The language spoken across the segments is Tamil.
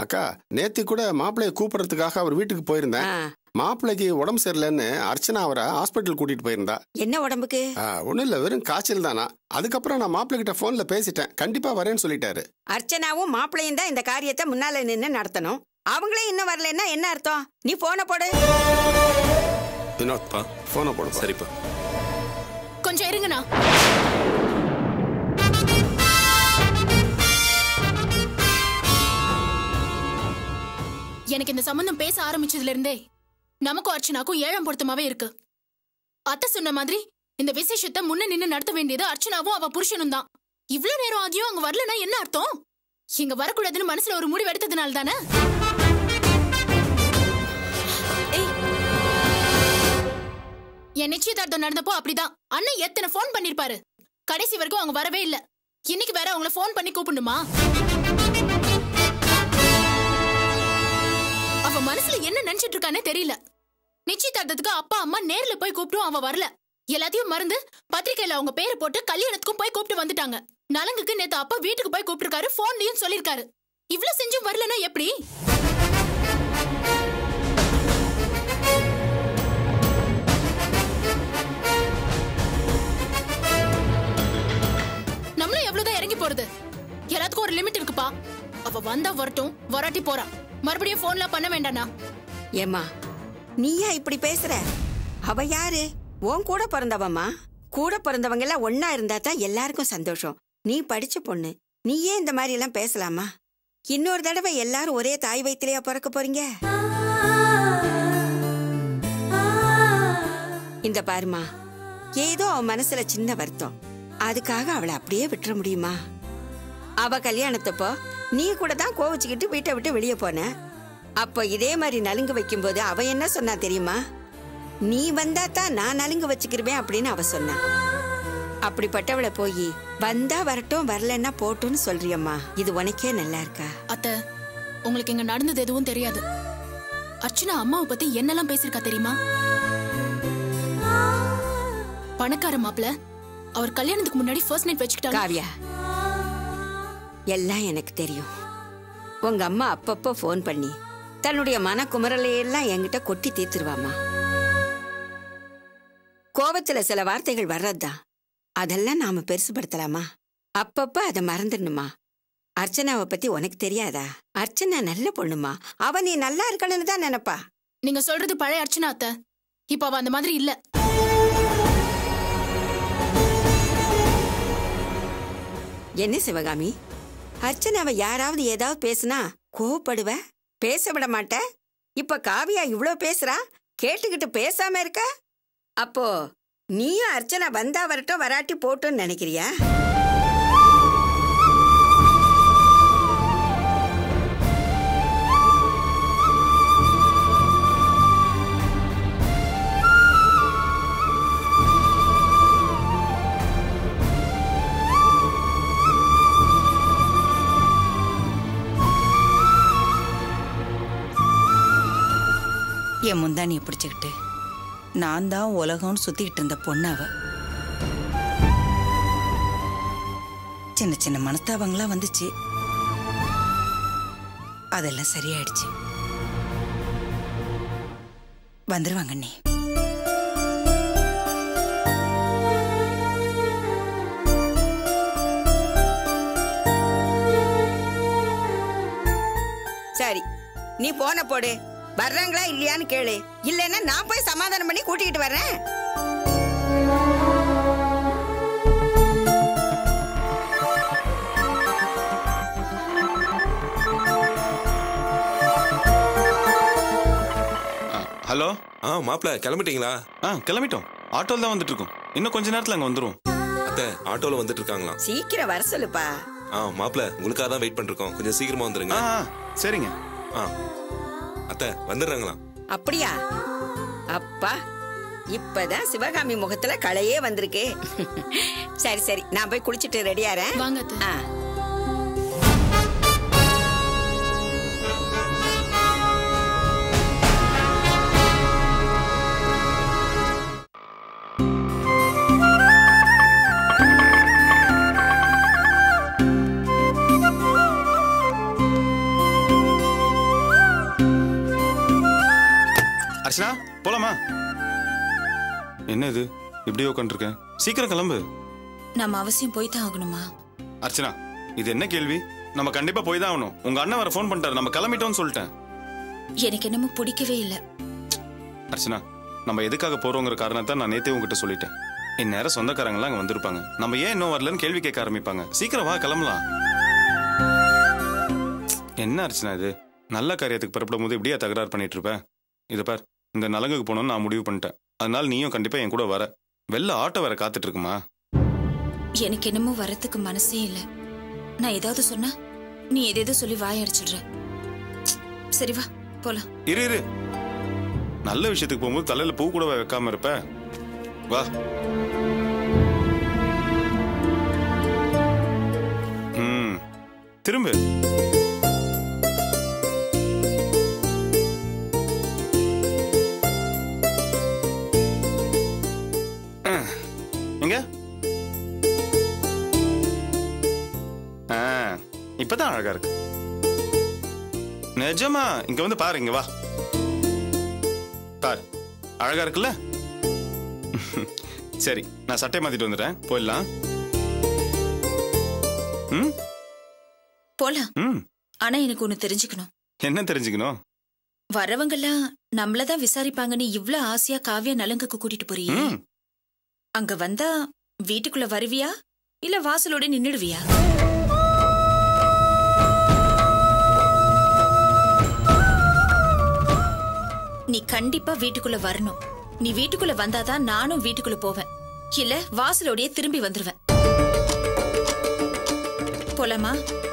அக்கா நேத்தி கூட மாப்பிள்ளைய கூப்பிடுறதுக்காக அவர் வீட்டுக்கு போயிருந்தேன் ஆ, மாப்பிள்ளைக்கு உடம்பு சரியில்லைன்னு அர்ச்சனா அவரை ஹாஸ்பிட்டல் கூட்டிட்டு போயிருந்தா என்ன உடம்புக்கு ஒன்றும் இல்லை வெறும் காய்ச்சல் தானா அதுக்கப்புறம் நான் மாப்பிள்ளை கிட்ட ஃபோன்ல பேசிட்டேன் கண்டிப்பா வரேன்னு சொல்லிட்டாரு அர்ச்சனாவும் மாப்பிள்ளையும் தான் இந்த காரியத்தை முன்னால நின்னு நடத்தணும் அவங்களே இன்னும் வரலன்னா என்ன அர்த்தம் நீ போன போடு வினோத் பா போனை போடு சரிப்பா கொஞ்சம் இருங்கண்ணா எனக்கு இந்த சம்பந்தம் பேச ஆரம்பிச்சதுல இருந்தே நமக்கும் அர்ச்சனாக்கும் ஏழாம் பொருத்தமாவே இருக்கு அத்தை சொன்ன மாதிரி இந்த விசேஷத்தை முன்ன நின்னு நடத்த வேண்டியது அர்ச்சனாவும் அவ புருஷனும் தான் இவ்ளோ நேரம் ஆகியும் அவங்க வரலனா என்ன அர்த்தம் இங்க வரக்கூடாதுன்னு மனசுல ஒரு முடிவு எடுத்ததுனால தானே ஏய். என் நிச்சயதார்த்தம் நடந்தப்போ அப்படிதான் அண்ணன் எத்தனை ஃபோன் பண்ணிருப்பாரு கடைசி வரைக்கும் அவங்க வரவே இல்ல இன்னைக்கு வேற அவங்கள ஃபோன் பண்ணி கூப்பிடணுமா அவ மனசுல என்ன நினைச்சிட்டு இருக்கானே தெரியல நிச்சயதார்த்தத்துக்கு அப்பா அம்மா நேர்ல போய் கூப்பிட்டும் அவ வரல எல்லாத்தையும் மறந்து பத்திரிக்கையில அவங்க பேரை போட்டு கல்யாணத்துக்கும் போய் கூப்பிட்டு வந்துட்டாங்க நலங்குக்கு நேத்து அப்பா வீட்டுக்கு போய் கூப்பிட்டுருக்காரு போன்லயும் சொல்லிருக்காரு இவ்ளோ செஞ்சும் வரலனா எப்படி நம்மளும் எவ்வளவுதான் இறங்கி போறது எல்லாத்துக்கும் ஒரு லிமிட் இருக்குப்பா அவ வந்தா வரட்டும் வராட்டி போறா மறுபடியும் போன்ல பண்ண வேண்டானா ஏம்மா நீயா இப்படி பேசுற அவ யாரு உன் கூட பிறந்தவம்மா கூட பிறந்தவங்க எல்லாம் ஒன்னா இருந்தா தான் எல்லாருக்கும் சந்தோஷம் நீ படிச்ச பொண்ணு நீ ஏன் இந்த மாதிரி எல்லாம் பேசலாமா இன்னொரு தடவை எல்லாரும் ஒரே தாய் வயித்திலேயா பிறக்க போறீங்க இந்த பாருமா ஏதோ அவ மனசுல சின்ன வருத்தம் அதுக்காக அவளை அப்படியே விட்டுற முடியுமா அவ கல்யாணத்தப்போ நீ கூட தான் கோவிச்சுக்கிட்டு வீட்டை விட்டு வெளியே போன அப்போ இதே மாதிரி நலுங்கு வைக்கும்போது அவ என்ன சொன்னா தெரியுமா நீ வந்தா தான் நான் நலுங்கு வச்சுக்கிருவேன் அப்படின்னு அவ சொன்னா அப்படிப்பட்டவளை போய் வந்தா வரட்டும் வரலன்னா போட்டும்னு சொல்றியம்மா இது உனக்கே நல்லா இருக்கா அத்த உங்களுக்கு இங்க நடந்தது எதுவும் தெரியாது அர்ச்சனா அம்மாவை பத்தி என்னெல்லாம் பேசிருக்கா தெரியுமா பணக்கார மாப்பிள அவர் கல்யாணத்துக்கு முன்னாடி ஃபர்ஸ்ட் நைட் வச்சுக்கிட்டாங்க காவியா எல்லாம் எனக்கு தெரியும் உங்க அம்மா அப்பப்போ ஃபோன் பண்ணி தன்னுடைய மனக்குமரலையெல்லாம் என்கிட்ட கொட்டி தீர்த்துருவாமா கோபத்துல சில வார்த்தைகள் வர்றதுதான் அதெல்லாம் நாம பெருசுபடுத்தலாமா அப்பப்ப அதை மறந்துடணுமா அர்ச்சனாவை பத்தி உனக்கு தெரியாதா அர்ச்சனா நல்ல பொண்ணுமா அவ நீ நல்லா இருக்கணும்னு தான் நினைப்பா நீங்க சொல்றது பழைய அர்ச்சனா அத்த இப்ப அவ அந்த மாதிரி இல்ல என்ன சிவகாமி அர்ச்சனாவை யாராவது ஏதாவது பேசுனா கோவப்படுவ பேச விட மாட்ட இப்ப காவியா இவ்ளோ பேசுறா கேட்டுக்கிட்டு பேசாம இருக்க அப்போ நீயும் அர்ச்சனா வந்தா வரட்டும் வராட்டி போட்டுன்னு நினைக்கிறியா என் முந்தானியை பிடிச்சுக்கிட்டு நான் தான் உலகம்னு சுத்திக்கிட்டு இருந்த பொண்ணு அவ சின்ன சின்ன மனஸ்தாபங்களாம் வந்துச்சு அதெல்லாம் சரியாயிடுச்சு வந்துருவாங்க நீ சரி நீ போன போடு வர்றாங்களா இல்லையான்னு கேளு இல்லைன்னா நான் போய் சமாதானம் பண்ணி கூட்டிக்கிட்டு வர்றேன் ஹலோ ஆ மாப்பிள கிளம்பிட்டீங்களா ஆ கிளம்பிட்டோம் ஆட்டோல தான் வந்துட்டு இருக்கோம் இன்னும் கொஞ்ச நேரத்துல அங்க வந்துரும் அத்தை ஆட்டோல வந்துட்டு இருக்காங்களாம் சீக்கிரம் வர சொல்லுப்பா ஆ மாப்பிள உங்களுக்காக தான் வெயிட் பண்ணிருக்கோம் கொஞ்சம் சீக்கிரமா வந்துருங்க ஆ ஆ, சரிங்க ஆ அத்தை வந்துடுறாங்களாம் அப்படியா அப்பா இப்பதான் சிவகாமி முகத்துல களையே வந்திருக்கு சரி சரி நான் போய் குளிச்சிட்டு ரெடியாரேன் வாங்க அத்தை ஆ அர்ச்சனா போலாமா என்ன இது இப்படி உட்காந்துருக்கேன் சீக்கிரம் கிளம்பு நம்ம அவசியம் போய் தான் ஆகணுமா அர்ச்சனா இது என்ன கேள்வி நம்ம கண்டிப்பா போய் தான் ஆகணும் உங்க அண்ணன் வர ஃபோன் பண்ணிட்டாரு நம்ம கிளம்பிட்டோம்னு சொல்லிட்டேன் எனக்கு என்னமோ பிடிக்கவே இல்லை அர்ச்சனா நம்ம எதுக்காக போறோங்கிற காரணத்தை நான் நேத்தே உங்ககிட்ட சொல்லிட்டேன் இந்நேரம் சொந்தக்காரங்களாம் அங்க வந்திருப்பாங்க நம்ம ஏன் இன்னும் வரலன்னு கேள்வி கேட்க ஆரம்பிப்பாங்க சீக்கிரம் வா கிளம்பலாம் என்ன அர்ச்சனா இது நல்ல காரியத்துக்கு புறப்படும் போது இப்படியே தகராறு பண்ணிட்டு இருப்பேன் இதை பார் இந்த நலங்குக்கு போகணும்னு நான் முடிவு பண்ணிட்டேன் அதனால நீயும் கண்டிப்பா என் கூட வர வெளில ஆட்டோ வேற காத்துட்டு இருக்குமா எனக்கு என்னமோ வரத்துக்கு மனசே இல்லை நான் ஏதாவது சொன்னா நீ எதேதோ சொல்லி வாய் அடிச்சிடுற சரி வா போலாம் இரு இரு நல்ல விஷயத்துக்கு போகும்போது தலையில பூ கூட வைக்காம இருப்ப வா ம் திரும்ப எங்க ஆ, இப்பதான் அழகா இருக்கு நிஜமா இங்க வந்து பாரு இங்க வா பார் அழகா இருக்குல்ல சரி நான் சட்டை மாத்திட்டு வந்துட்டேன் போயிடலாம் ம் போலாம் ம் ஆனா எனக்கு ஒண்ணு தெரிஞ்சுக்கணும் என்ன தெரிஞ்சுக்கணும் வரவங்கெல்லாம் நம்மளதான் விசாரிப்பாங்கன்னு இவ்ளோ ஆசையா காவியா நலங்குக்கு கூட்டிட்டு போறியே ம் அங்க வந்தா வீட்டுக்குள்ள வருவியா இல்ல வாசலோட நின்னுடுவியா நீ கண்டிப்பா வீட்டுக்குள்ள வரணும் நீ வீட்டுக்குள்ள வந்தாதான் நானும் வீட்டுக்குள்ள போவேன் இல்ல வாசலோடயே திரும்பி வந்துருவேன் போலாமா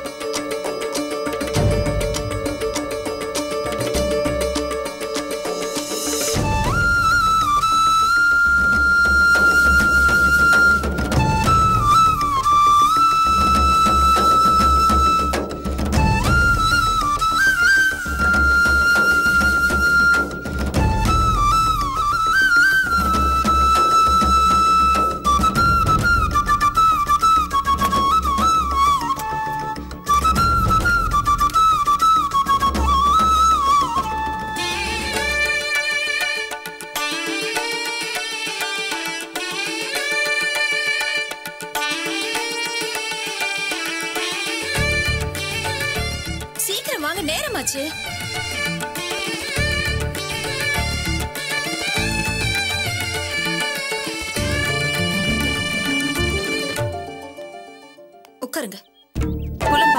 சீக்கிரம் வாங்க நேரமாச்சு உட்காருங்க போலம்பா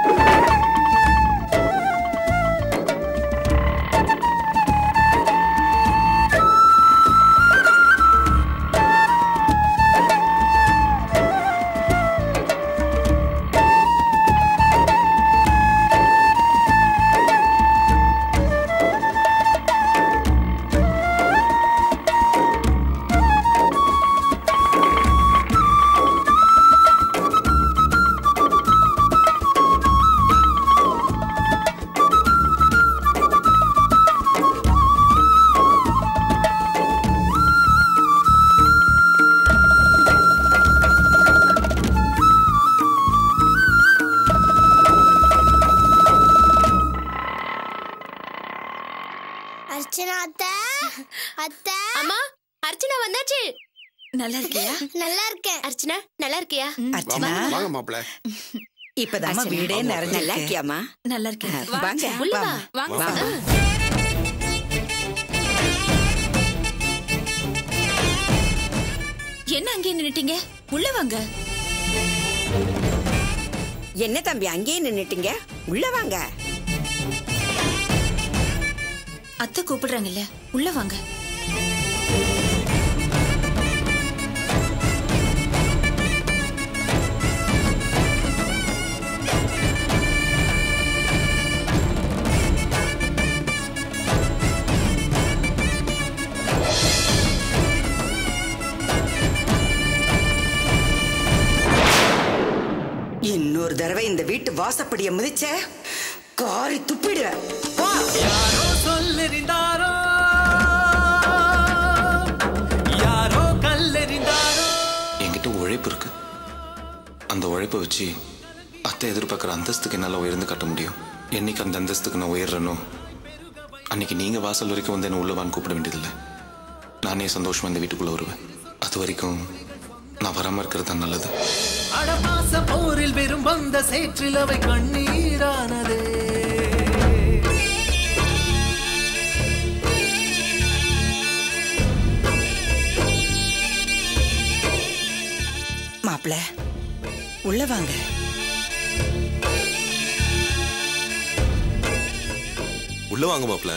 அர்ச்சனா அத்தை அத்தை அம்மா அர்ச்சனா வந்தாச்சு நல்லா இருக்கியா நல்லா இருக்கேன் அர்ச்சனா நல்லா இருக்கியா வாங்க வாங்க மாப்பிள்ள இப்பதாம்மா வீடே நல்லா நிறைஞ்சிருக்கு இருக்கியாமா நல்லா இருக்கேன் வாங்க உள்ள வா வாமா. வாங்க வாமா. என்ன அங்கேயே நின்னுட்டீங்க உள்ள வாங்க என்ன தம்பி அங்கேயே நின்னுட்டீங்க உள்ள வாங்க அத்தை கூப்பிடுறாங்கல்ல உள்ள வாங்க இன்னொரு தடவை இந்த வீட்டு வாசப்படிய மிதிச்ச காரி துப்பிடுவேன் போ. யாரோ சொல்லெறிந்தாரோ யாரோ கல்லெறிந்தாரோ என்கிட்ட உழைப்பு இருக்கு அந்த உழைப்பை வச்சு அத்தை எதிர்பார்க்குற அந்தஸ்துக்கு என்னால் உயர்ந்து காட்ட முடியும் என்னைக்கு அந்த அந்தஸ்துக்கு நான் உயர்றனோ அன்னைக்கு நீங்க வாசல் வரைக்கும் வந்து என்ன உள்ள வான்னு கூப்பிட வேண்டியதில்லை நானே சந்தோஷமா இந்த வீட்டுக்குள்ள வருவேன் அது வரைக்கும் நான் வராம இருக்கிறது தான் நல்லது அடபாச போரில் வெறும் வந்த சேற்றில் அவை கண்ணீரானதே மாப்பிள உள்ள வாங்க உள்ள வாங்க மாப்ள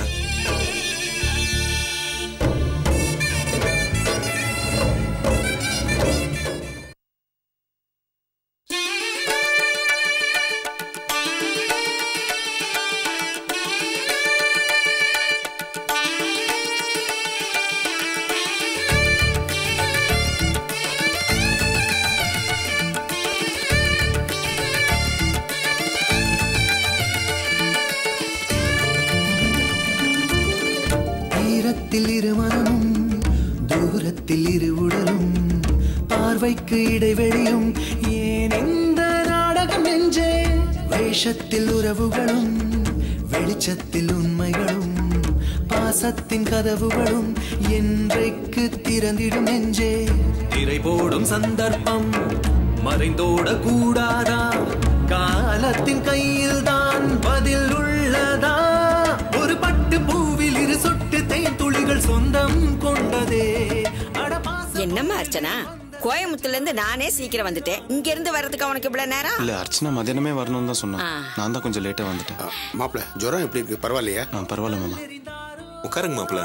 தீரத்தில் இரு மனமும் தூரத்தில் இரு உடலும் பார்வைக்கு இடைவெளியும் ஏன் இந்த நாடகம் நெஞ்சே வேஷத்தில் உறவுகளும் வெளிச்சத்தில் உண்மைகளும் பாசத்தின் கதவுகளும் என்றைக்கு திறந்திடும் நெஞ்சே திரை போடும் சந்தர்ப்பம் மறைந்தோட கூடாதா காலத்தின் கையில் தான் பதில் உள்ளதா ஒரு பட்டு பூவில் இரு சொட்டு தேன் துளிகள் சொந்தம் கொண்டதே அடபாச என்னம்மா அர்ச்சனா கோயம்புத்தூர்ல இருந்து நானே சீக்கிரம் வந்துட்டேன் இங்க இருந்து வர்றதுக்கு அவனுக்கு இவ்வளவு நேரம் இல்ல அர்ச்சனா மதியானமே வரணும்னு தான் சொன்னான் ஆ. நான் தான் கொஞ்சம் லேட்டா வந்துட்டேன் மாப்பிள்ள ஜுரம் எப்படி இருக்கு பரவாயில்லையா ஆ, பரவாயில்ல மாமா உட்காருங்க மாப்ள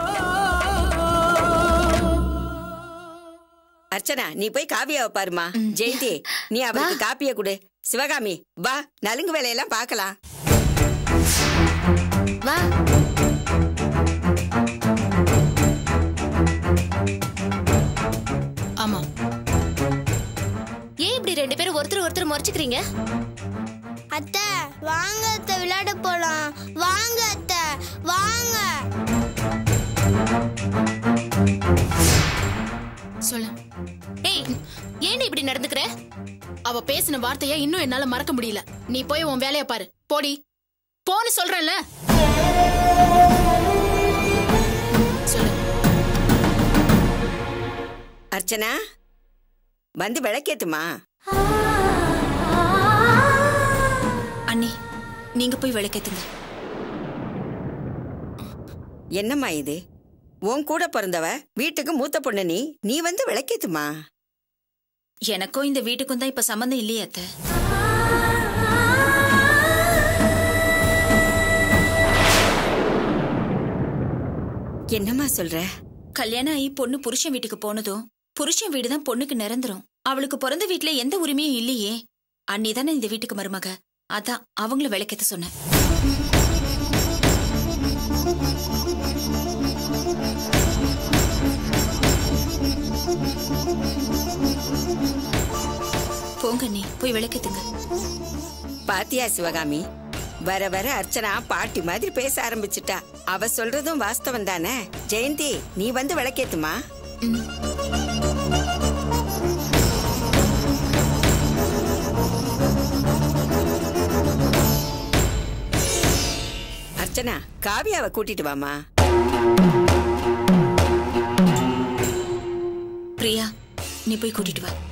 அர்ச்சனா நீ போய் காவியாவை பாருமா ஜெயந்தி நீ அவருக்கு காப்பிய கொடு சிவகாமி வா நலுங்கு வேலையெல்லாம் பார்க்கலாம் வா ஆமா ஏன் இப்படி ரெண்டு பேரும் ஒருத்தர் ஒருத்தர் முறைச்சுக்கிறீங்க அத்தை வாங்க அத்தை விளையாட போலாம் வாங்க அத்தை வாங்க சொல்லு ஏய் ஏன் இப்படி நடந்துக்கிற அவ பேசின வார்த்தைய இன்னும் என்னால மறக்க முடியல நீ போய் உன் வேலைய பாரு போடி போன்னு சொல்றேன்ல சொல்லு அர்ச்சனா வந்து விளக்கேத்துமா அண்ணி நீங்க போய் விளக்கேத்துங்க என்னம்மா இது உன் கூட பிறந்தவ வீட்டுக்கு மூத்த பொண்ணு நீ நீ வந்து விளக்கேத்துமா எனக்கும் இந்த வீட்டுக்கும் தான் இப்ப சம்மந்தம் இல்லையே அத்தை என்னம்மா சொல்ற கல்யாணம் ஆகி பொண்ணு புருஷன் வீட்டுக்கு போனதும் புருஷன் வீடு தான் பொண்ணுக்கு நிரந்தரும் அவளுக்கு பிறந்த வீட்டுல எந்த உரிமையும் இல்லையே அண்ணி தானே இந்த வீட்டுக்கு மருமக அதான் அவங்கள விளக்கேத்த சொன்னேன் போங்க அண்ணி போய் விளக்கேத்துங்க பாத்தியா சிவகாமி வர வர அர்ச்சனா பாட்டி மாதிரி பேச ஆரம்பிச்சிட்டா அவ சொல்றதும் வாஸ்தவம் தானே ஜெயந்தி நீ வந்து விளக்கேத்துமா அர்ச்சனா காவியாவை கூட்டிட்டு வாமா பிரியா நீ போய் கூட்டிட்டு வா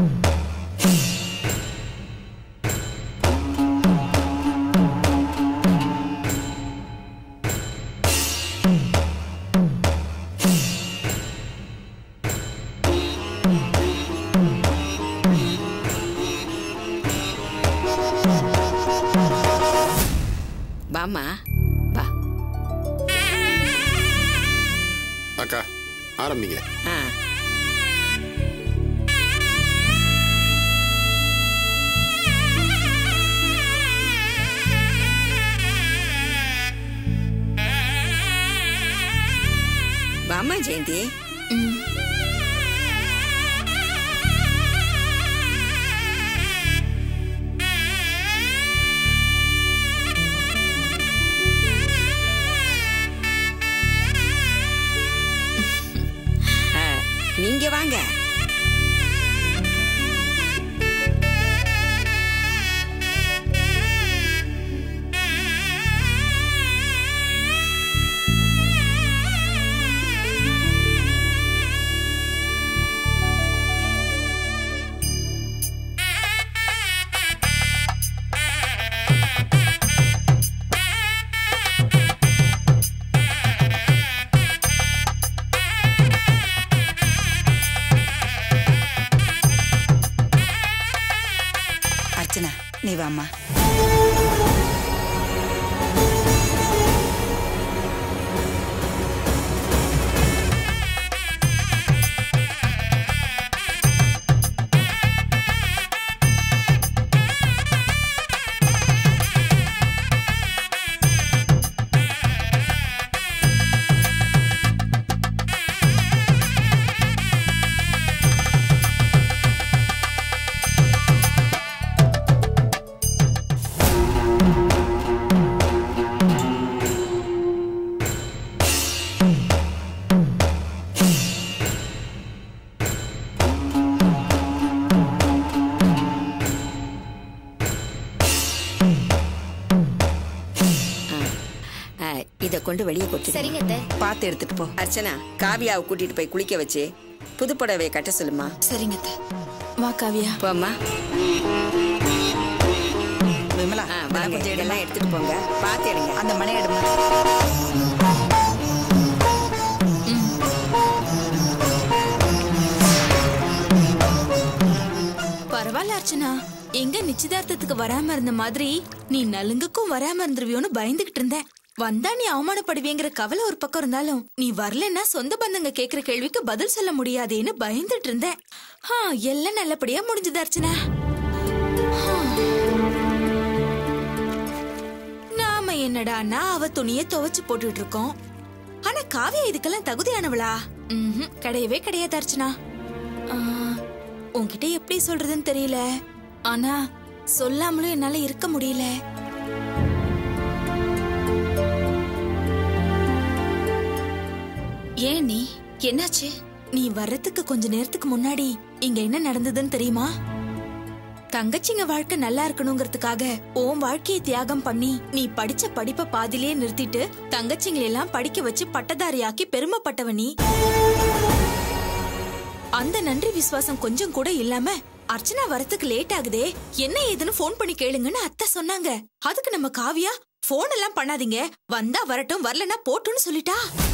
வாமா வா அக்கா ஆரம்பிங்க ஆ வாமா ஜெயந்தி ஆ, நீங்க வாங்க நீ வாம்மா ஆ, இத கொண்டு வெளியே கொட்டு சரிங்க அத்தை பார்த்து எடுத்துட்டு போ அர்ச்சனா காவியாவை கூட்டிட்டு போய் குளிக்க வச்சு புது புடவையை கட்ட சொல்லுமா சரிங்க அத்தை. வா காவியா போம்மா விமலா ஆ, இதெல்லாம் வாங்க கொஞ்சம் எடுமா இதெல்லாம் எடுத்துட்டு போங்க பார்த்து எடுங்க அந்த மணி எடுமா பரவாயில்ல அர்ச்சனா எங்க நிச்சயதார்த்தத்துக்கு வராம இருந்த மாதிரி நீ நலுங்குக்கும் வராம இருந்துருவியோன்னு பயந்துகிட்டு இருந்தேன் வந்தா நீ அவமானப்படுவியங்கிற கவலை ஒரு பக்கம் இருந்தாலும் நீ வரலன்னா சொந்த பந்தங்க கேக்குற கேள்விக்கு பதில் சொல்ல முடியாதேன்னு பயந்துட்டு இருந்தேன் ஆ, எல்லாம் நல்லபடியா முடிஞ்சது அர்ச்சனா ஆ. நாம என்னடான்னா அவ துணிய துவைச்சு போட்டுட்டு இருக்கோம் ஆனா காவியா இதுக்கெல்லாம் தகுதியானவளா ம்ஹும், கிடையவே கிடையாது அர்ச்சனா ஆ, உன்கிட்ட எப்படி சொல்றதுன்னு தெரியல ஆனா சொல்லாமலும் என்னால இருக்க முடியல ஏன் நீ என்னாச்சு நீ வர்றதுக்கு கொஞ்ச நேரத்துக்கு முன்னாடி இங்க என்ன நடந்ததுன்னு தெரியுமா தங்கச்சிங்க வாழ்க்கை நல்லா இருக்கணுங்கிறதுக்காக உன் வாழ்க்கையை தியாகம் பண்ணி நீ படிச்ச படிப்பை பாதியிலே நிறுத்திட்டு தங்கச்சிங்களை எல்லாம் படிக்க வச்சு பட்டதாரியாக்கி பெருமைப்பட்டவ நீ அந்த நன்றி விசுவாசம் கொஞ்சம் கூட இல்லாம அர்ச்சனா வரத்துக்கு லேட் ஆகுதே என்ன ஏதுன்னு ஃபோன் பண்ணி கேளுங்கன்னு அத்தை சொன்னாங்க அதுக்கு நம்ம காவியா ஃபோன் எல்லாம் பண்ணாதீங்க வந்தா வரட்டும் வரலன்னா போட்டுன்னு சொல்லிட்டா